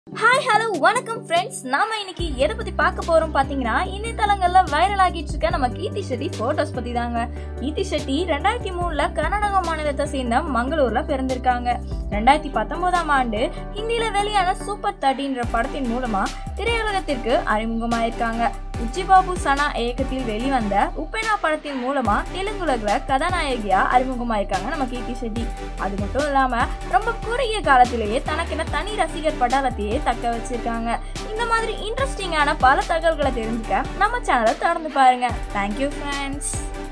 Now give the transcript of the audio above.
hi hello வணக்கம் friends நாம இன்னைக்கு எதை பத்தி பார்க்க போறோம் பாத்தீங்கன்னா இணையதளங்கள்ல வைரல் ஆகிட்டு இருக்க நம்ம கீர்த்தி ஷெட்டி போட்டோஸ் பத்தி தாங்க கீர்த்தி ஷெட்டி ரெண்டாயிரத்தி மூணுல கர்நாடக மாநிலத்தை சேர்ந்த மங்களூர்ல பிறந்திருக்காங்க ரெண்டாயிரத்தி பத்தொன்பதாம் ஆண்டு ஹிந்தியில வெளியான சூப்பர் தேர்ட்டின்ற படத்தின் மூலமா திரையுலகத்திற்கு அறிமுகமாயிருக்காங்க உச்சிபாபு சனா இயக்கத்தில் வெளிவந்த உப்பெனா படத்தின் மூலமா தெலுங்குலகில் கதாநாயகியா அறிமுகமாயிருக்காங்க நம்ம கீர்த்தி ஷெட்டி அது மட்டும் இல்லாம ரொம்ப குறுகிய காலத்திலேயே தனக்கென தனி ரசிகர் பட்டாளத்தையே தக்க வச்சிருக்காங்க இந்த மாதிரி இன்ட்ரெஸ்டிங்கான பல தகவல்களை தெரிஞ்சுக்க நம்ம சேனலை தொடர்ந்து பாருங்க தேங்க்யூ ஃப்ரெண்ட்ஸ்